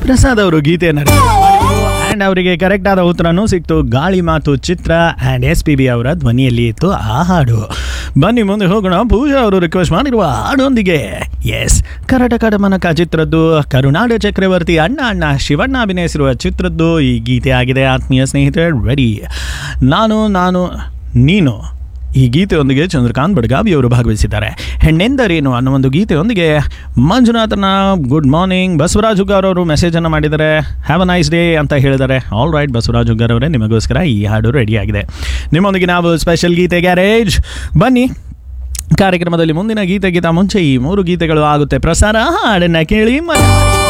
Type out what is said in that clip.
ಪ್ರಸಾದ್ ಅವರು ಗೀತೆಯನ್ನು ಆ್ಯಂಡ್ ಅವರಿಗೆ ಕರೆಕ್ಟ್ ಆದ ಉತ್ತರನೂ ಸಿಕ್ತು ಗಾಳಿ ಮಾತು ಚಿತ್ರ ಆ್ಯಂಡ್ ಎಸ್ ಪಿ ಬಿ ಅವರ ಧ್ವನಿಯಲ್ಲಿ ಇತ್ತು ಆ ಹಾಡು ಬನ್ನಿ ಮುಂದೆ ಹೋಗೋಣ ಪೂಜಾ ಅವರು ರಿಕ್ವೆಸ್ಟ್ ಮಾಡಿರುವ ಹಾಡೊಂದಿಗೆ ಎಸ್ ಕರಟಕ ಡಮನಕ ಚಿತ್ರದ್ದು ಕರುನಾಡ ಚಕ್ರವರ್ತಿ ಅಣ್ಣ ಅಣ್ಣ ಶಿವಣ್ಣ ಅಭಿನಯಿಸಿರುವ ಚಿತ್ರದ್ದು ಈ ಗೀತೆ ಆಗಿದೆ ಆತ್ಮೀಯ ಸ್ನೇಹಿತರೆ ರೆಡಿ ನಾನು ನಾನು ನೀನು ಈ ಗೀತೆಯೊಂದಿಗೆ ಚಂದ್ರಕಾಂತ್ ಬಡ್ಗಾವಿ ಅವರು ಭಾಗವಹಿಸಿದ್ದಾರೆ ಹೆಣ್ಣೆಂದರೇನು ಅನ್ನೋ ಒಂದು ಗೀತೆಯೊಂದಿಗೆ ಮಂಜುನಾಥನ ಗುಡ್ ಮಾರ್ನಿಂಗ್ ಬಸವರಾಜ್ ಹುಗ್ಗಾರ್ ಅವರು ಮೆಸೇಜನ್ನು ಮಾಡಿದ್ದಾರೆ ಹ್ಯಾವ್ ಅ ನೈಸ್ ಡೇ ಅಂತ ಹೇಳಿದ್ದಾರೆ ಆಲ್ ರೈಟ್ ಬಸವರಾಜ್ ಹುಗ್ಗಾರ್ ಅವರೇ ನಿಮಗೋಸ್ಕರ ಈ ಹಾಡು ರೆಡಿಯಾಗಿದೆ ನಿಮ್ಮೊಂದಿಗೆ ನಾವು ಸ್ಪೆಷಲ್ ಗೀತೆ ಗ್ಯಾರೇಜ್ ಬನ್ನಿ ಕಾರ್ಯಕ್ರಮದಲ್ಲಿ ಮುಂದಿನ ಗೀತೆಗಿಂತ ಮುಂಚೆ ಈ ಮೂರು ಗೀತೆಗಳು ಆಗುತ್ತೆ ಪ್ರಸಾರ ಹಾಡನ್ನು ಕೇಳಿ ಮನೆ